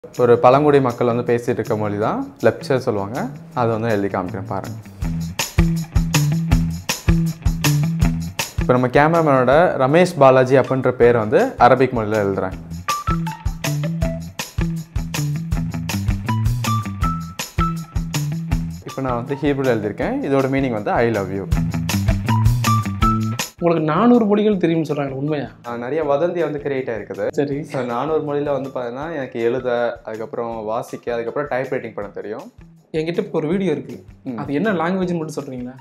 ஒரு பழங்குடி மக்கள் வந்து பேசிகிட்டு இருக்க மொழி தான் லெப்சர் சொல்லுவாங்க அதை வந்து எழுதி காமிக்கிறேன் பாருங்கள் இப்போ நம்ம கேமராமேனோட ரமேஷ் பாலாஜி அப்படின்ற பேர் வந்து அரபிக் மொழியில் எழுதுறேன் இப்போ நான் வந்து ஹீப்ரூல எழுதியிருக்கேன் இதோட மீனிங் வந்து ஐ லவ் யூ உங்களுக்கு நானூறு மொழிகள் தெரியும்னு சொல்றாங்க உண்மையா நிறைய வதந்தி வந்து கிரியேட் ஆயிருக்குது சரி ஸோ நானூறு மொழியில் வந்து பார்த்தீங்கன்னா எனக்கு எழுத அதுக்கப்புறம் வாசிக்க அதுக்கப்புறம் டைப் ரைட்டிங் பண்ண தெரியும் என்கிட்ட இப்போ ஒரு வீடியோ இருக்கு அது என்ன லாங்குவேஜ்னு மட்டும் சொல்றீங்களா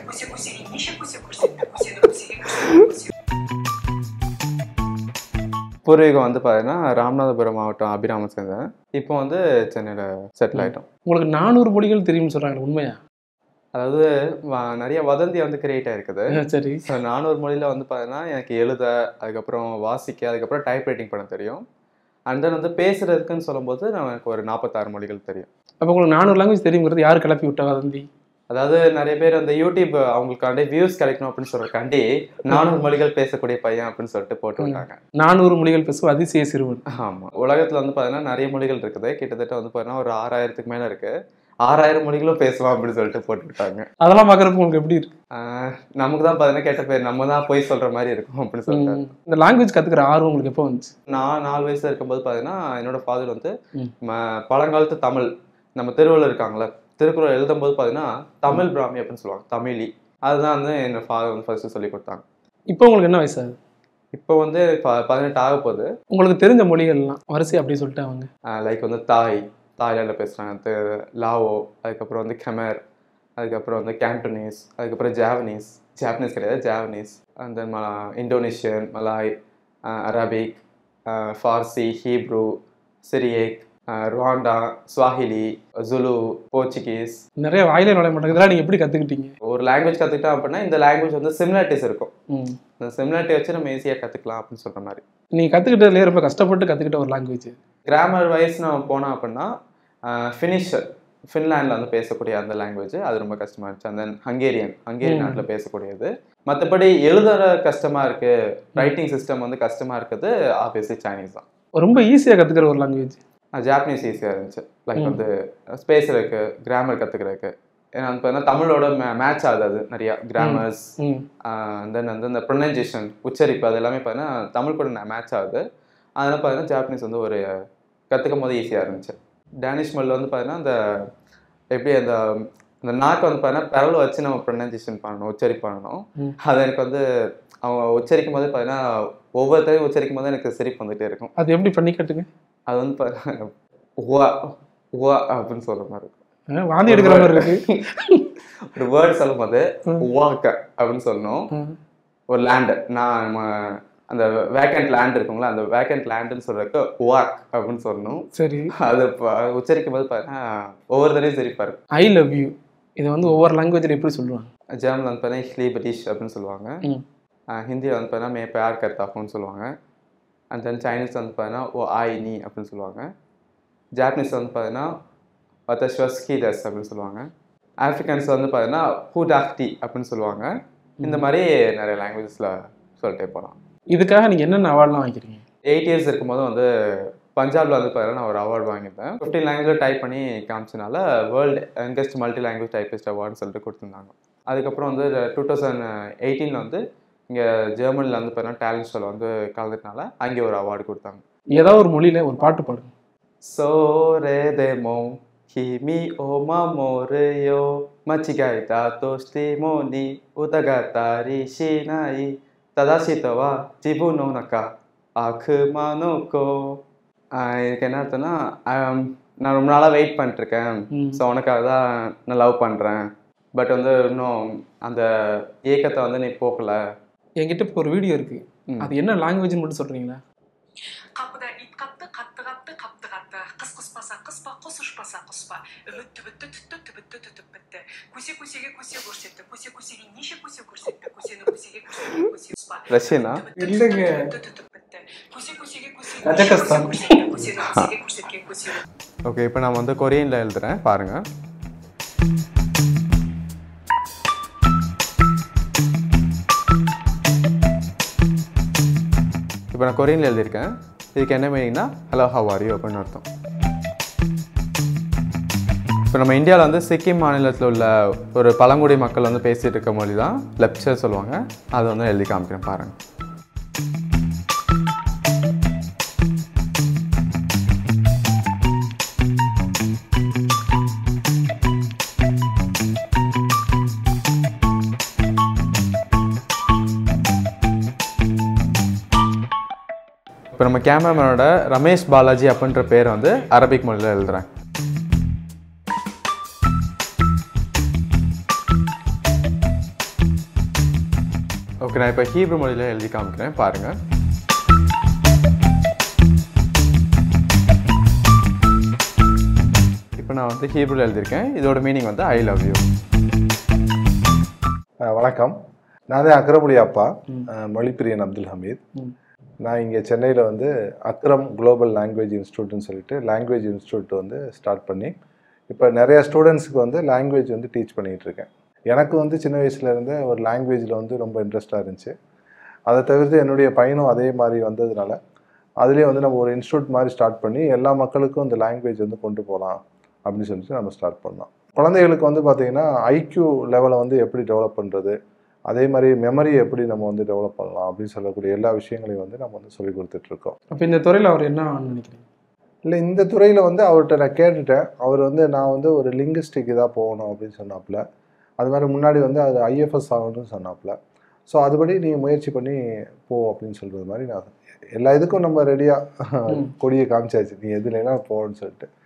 பூர்வீகம் வந்து பார்த்தீங்கன்னா ராமநாதபுரம் மாவட்டம் அபிராம சேர்ந்தேன் இப்போ வந்து சென்னையில் செட்டில் ஆகிட்டோம் உங்களுக்கு நானூறு மொழிகள் தெரியும்னு சொல்றாங்க உண்மையா அதாவது வ- நிறைய வதந்தி வந்து கிரியேட் ஆயிருக்குது சரி ஸோ நானூறு மொழியில் வந்து பார்த்தீங்கன்னா எனக்கு எழுத அதுக்கப்புறம் வாசிக்க அதுக்கப்புறம் டைப் ரைட்டிங் பண்ண தெரியும் அண்ட் தென் வந்து பேசுறதுக்குன்னு சொல்லும்போது நான் எனக்கு ஒரு நாற்பத்தாறு மொழிகள் தெரியும் அப்போ உங்களுக்கு நானூறு லாங்குவேஜ் தெரியுங்கிறது யார் கிளப்பி விட்டா வதந்தி அதாவது நிறைய பேர் அந்த யூடியூப் அவங்களுக்காண்டி வியூஸ் கிடைக்கணும் அப்படின்னு சொல்றதுக்காண்டி நானூறு மொழிகள் பேசக்கூடிய பையன் அப்படின்னு சொல்லிட்டு போட்டு விட்டாங்க நானூறு மொழிகள் பேசும் அதிசய சிறுவன் ஆமா உலகத்துல வந்து பார்த்தீங்கன்னா நிறைய மொழிகள் இருக்குது கிட்டத்தட்ட வந்து பார்த்தீங்கன்னா ஒரு ஆறாயிரத்துக்கு மேல இருக்கு ஆறாயிரம் மொழிகளும் பேசலாம் அப்படின்னு சொல்லிட்டு போட்டு விட்டாங்க அதெல்லாம் பார்க்குறப்ப உங்களுக்கு எப்படி இருக்கு ஆஹ் நமக்கு தான் பார்த்தீங்கன்னா கேட்ட பேர் நம்ம தான் போய் சொல்ற மாதிரி இருக்கும் அப்படின்னு சொல்லிட்டு ம். இந்த லாங்குவேஜ் கத்துக்கிற ஆர்வம் உங்களுக்கு எப்போ வந்துச்சு நான் நாலு வயசுல இருக்கும்போது பார்த்தீங்கன்னா என்னோட ஃபாதர் வந்து ம். ம- பழங்காலத்து தமிழ் நம்ம திருவள்ளுவர் இருக்காங்களே திருக்குறள் எழுதும்போது பார்த்தீங்கன்னா தமிழ் பிராமி அப்படின்னு சொல்லுவாங்க தமிழி அதுதான் வந்து என்னோட ஃபாதர் வந்து ஃபர்ஸ்ட் சொல்லி கொடுத்தாங்க இப்போ உங்களுக்கு என்ன வயசு ஆகுது இப்போ வந்து ப- பதினெட்டு ஆக போகுது உங்களுக்கு தெரிஞ்ச மொழிகள்லாம் வரிசை அப்படி சொல்லிட்டு அவங்க லைக் வந்து தாய் தாய்லாண்டில் பேசுகிறாங்க அது லாவோ அதுக்கப்புறம் வந்து கெமர் அதுக்கப்புறம் வந்து கேண்டோனீஸ் அதுக்கப்புறம் ஜாவனீஸ் ஜாப்பனீஸ் கிடையாது ஜாவனீஸ் அண்ட் தென் மலா Indonesian Malay Arabic Farsi Hebrew Syriac Rwanda Swahili Zulu Portuguese நிறைய வாயிலே நுழைய மாட்டாங்க இதெல்லாம் நீங்க எப்படி கத்துக்கிட்டீங்க ஒரு லாங்குவேஜ் கற்றுக்கிட்டோம் அப்படின்னா இந்த லாங்குவேஜ் வந்து சிமிலாரிட்டிஸ் இருக்கும் ம். இந்த சிமிலாரிட்டி வச்சு நம்ம ஈஸியாக கற்றுக்கலாம் அப்படின்னு சொல்கிற மாதிரி நீங்க கத்துக்கிட்டதுலேயே ரொம்ப கஷ்டப்பட்டு கத்துக்கிட்ட ஒரு லாங்குவேஜ் கிராமர் வைஸ் நம்ம போனோம் அப்படின்னா ஃபினிஷ் ஃபின்லாண்டில் வந்து பேசக்கூடிய அந்த லாங்குவேஜ் அது ரொம்ப கஷ்டமா இருந்துச்சு அந்த ஹங்கேரியன் ஹங்கேரியன் ம். நாட்டில் பேசக்கூடியது மற்றபடி எழுதுற கஷ்டமா இருக்கு ரைட்டிங் சிஸ்டம் வந்து கஷ்டமா இருக்குது ஆப்வியஸ்லி சைனீஸ் தான் ரொம்ப ஈஸியா கத்துக்கிற ஒரு லாங்குவேஜ் ஜாப்பனீஸ் ஈஸியாக இருந்துச்சு லைக் ம். வந்து பேசுறதுக்கு கிராமர் கற்றுக்கிறதுக்கு ஏன்னா வந்து பார்த்தீங்கன்னா தமிழோட மேட்ச் ஆகுது அது நிறையா கிராமர்ஸ் ம் தென் வந்து இந்த ப்ரொனன்சியேஷன் உச்சரிப்பு அது எல்லாமே பார்த்தீங்கன்னா தமிழ் கூட மேட்ச் ஆகுது அதனால் பார்த்தீங்கன்னா ஜாப்பனீஸ் வந்து ஒரு கற்றுக்கும் போது ஈஸியாக இருந்துச்சு டேனிஷ் மொழியில் வந்து பார்த்தீங்கன்னா அந்த எப்படி அந்த அந்த நாக்கை வந்து பார்த்தீங்கன்னா பெரல் வச்சு நம்ம ப்ரொனன்சியேஷன் பண்ணணும் உச்சரிப்பு பண்ணணும் ம். அது எனக்கு வந்து அவங்க உச்சரிக்கும் போது பார்த்தீங்கன்னா ஒவ்வொருத்தரையும் உச்சரிக்கும் போது எனக்கு சிரிப்பு வந்துகிட்டே இருக்கும் அது எப்படி பண்ணி கட்டுங்க அது வந்து பார்த்தீங்கன்னா உவா உவா அப்படின்னு சொல்கிற மாதிரி இருக்கும் ஆ, வாந்தி எடுக்கிற மாதிரி இருக்கு ஒரு வேர்ட் சொல்லும் போது ம். உவாக்க அப்படின்னு சொல்லணும் ம். ஒரு லேண்டு நான் நம்ம அந்த வேக்கண்ட் லேண்ட் இருக்குங்களா அந்த வேக்கண்ட் லேண்டுன்னு சொல்றதுக்கு வாக் அப்படின்னு சொல்லணும் சரி அது ப- உச்சரிக்கும் போது பார்த்தீங்கன்னா ஒவ்வொரு தடையும் சிரிப்பாரு ஐ லவ் யூ இதை வந்து ஒவ்வொரு லாங்குவேஜில் எப்படி சொல்லுவாங்க ஜெர்மனில் வந்து பார்த்தீங்கன்னா ஹிலி பிரிட்டிஷ் அப்படின்னு சொல்லுவாங்க ம். ஹிந்தியில் வந்து பார்த்தீங்கன்னா மே பேர் கர்த்தாஃபுன்னு சொல்லுவாங்க அண்ட் தென் சைனீஸ் வந்து பார்த்தீங்கன்னா ஓ ஆய் நீ அப்படின்னு சொல்லுவாங்க ஜாப்பனீஸ் வந்து பார்த்தீங்கன்னா வத்தஸ்வஸ்கீதஸ் அப்படின்னு சொல்லுவாங்க ஆஃப்ரிக்கன்ஸ் வந்து பார்த்தீங்கன்னா ஹூடாக்டி அப்படின்னு சொல்லுவாங்க இந்த மாதிரி நிறைய லாங்குவேஜஸில் சொல்லிட்டே போகலாம் இதுக்காக நீங்க என்னென்ன அவார்ட்லாம் வாங்கிக்கிறீங்க எயிட் இயர்ஸ் இருக்கும்போது வந்து பஞ்சாப்ல வந்து பார்த்தீங்கன்னா நான் ஒரு அவார்டு வாங்கியிருந்தேன் ஃபிஃப்டீன் லாங்குவேஜில் டைப் பண்ணி காமிச்சனால world youngest multi language typist அவார்டுன்னு சொல்லிட்டு கொடுத்துருந்தாங்க அதுக்கப்புறம் வந்து டூ தௌசண்ட் எயிட்டீனில் வந்து இங்கே ஜெர்மனியில் வந்து பார்த்தீங்கன்னா டேலண்ட் ஷோவில் வந்து கலந்துட்டனால அங்கே ஒரு அவார்டு கொடுத்தாங்க ஏதாவது ஒரு மொழியில ஒரு பாட்டு பாடுங்க சோரே தேமோ ஹிமி ஓமா மோரையோ மச்சிகாய்தா தோஸ்தி மோனி உதகத்தாரி ஷினாயி ததாசித்தவா ஜிபுனோ நக்கா ஆக்குமானோக்கோ இதுக்கு என்ன அர்த்தம்னா ஆம், நான் ரொம்ப நாளாக வெயிட் பண்ணிட்டுருக்கேன் ம். ஸோ உனக்காக தான் நான் லவ் பண்ணுறேன் பட் வந்து இன்னும் அந்த ஏக்கத்தை வந்து நீ போகல என்கிட்ட இப்போ ஒரு வீடியோ இருக்கு ம். அது என்ன லாங்குவேஜ்னு மட்டும் சொல்றீங்களா қапыда ит қапты қатты қатты қапты қатты қыс құспаса қыспа құс ұшпаса құспа үмітті бітті түтті түбітті түтіп бітті көсе көсеге көсе көрсетті көсе көсеге неше көсе көрсетті көсені көсеге көрсеткен көсе ұспа ரஷ்யனா இல்லைங்க. түтіп бітті көсе көсеге көсе Казахстан. көсетті көсені көсеге көрсеткен көсе ஓகே இப்போ நான் வந்து கொரியனில் எழுதுறேன் பாருங்கள் இப்போ நான் கொரியனில் எழுதியிருக்கேன் இதுக்கு என்ன மீனிங்னா ஹலோ ஹவ் ஆர் யூ அப்படின்னு அர்த்தம் இப்போ நம்ம இந்தியாவில் வந்து சிக்கிம் மாநிலத்தில் உள்ள ஒரு பழங்குடி மக்கள் வந்து பேசிகிட்டு இருக்க மொழி தான் லெப்சர் சொல்லுவாங்க அதை வந்து எழுதி காமிக்கிறேன் பாருங்கள் இப்போ நம்ம கேமராமேனோட ரமேஷ் பாலாஜி அப்படின்ற பேர் வந்து அரபிக் மொழியில் எழுதுறேன் ஓகே நான் இப்போ ஹீப்ரு மொழியில் எழுதி காமிக்கிறேன் பாருங்கள் இப்போ நான் வந்து ஹீப்ருவில் எழுதியிருக்கேன் இதோட மீனிங் வந்து ஐ லவ் யூ அஹ் வணக்கம் நான் தான் அக்ரமுடி அப்பா அஹ் மொழிப்பிரியன் அப்துல் ஹமீத் நான் இங்கே சென்னையில் வந்து அக்ரம் குளோபல் லாங்குவேஜ் இன்ஸ்டியூட்னு சொல்லிட்டு லாங்குவேஜ் இன்ஸ்டியூட் வந்து ஸ்டார்ட் பண்ணி இப்போ நிறைய ஸ்டூடெண்ட்ஸுக்கு வந்து லாங்குவேஜ் வந்து டீச் பண்ணிகிட்டு இருக்கேன் எனக்கு வந்து சின்ன வயசுலேருந்தே ஒரு லாங்குவேஜில் வந்து ரொம்ப இன்ட்ரெஸ்டாக இருந்துச்சு அதை தவிர்த்து என்னுடைய பையனும் அதே மாதிரி வந்ததுனால அதுலேயே வந்து நம்ம ஒரு இன்ஸ்டியூட் மாதிரி ஸ்டார்ட் பண்ணி எல்லா மக்களுக்கும் இந்த லாங்குவேஜ் வந்து கொண்டு போகலாம் அப்படின்னு சொல்லிட்டு நம்ம ஸ்டார்ட் பண்ணோம் குழந்தைகளுக்கு வந்து பார்த்திங்கன்னா ஐக்யூ லெவலை வந்து எப்படி டெவலப் பண்ணுறது அதே மாதிரி மெமரியை எப்படி நம்ம வந்து டெவலப் பண்ணலாம் அப்படின்னு சொல்லக்கூடிய எல்லா விஷயங்களையும் வந்து நம்ம வந்து சொல்லி கொடுத்துட்ருக்கோம் அப்போ இந்த துறையில் அவர் என்ன நினைக்கிறீங்க இல்லை இந்த துறையில் வந்து அவர்கிட்ட நான் கேட்டுட்டேன் அவர் வந்து நான் வந்து ஒரு லிங்குஸ்டிக் இதாக போகணும் அப்படின்னு சொன்னாப்புல அது மாதிரி முன்னாடி வந்து அது ஐஎஃப்எஸ் ஆகணும்னு சொன்னாப்புல ஸோ அதுபடி நீ முயற்சி பண்ணி போ அப்படின்னு சொல்கிறது மாதிரி நான் எல்லா இதுக்கும் நம்ம ரெடியாக கொடியை காமிச்சாச்சு நீ எதுலனா போன்னு சொல்லிட்டு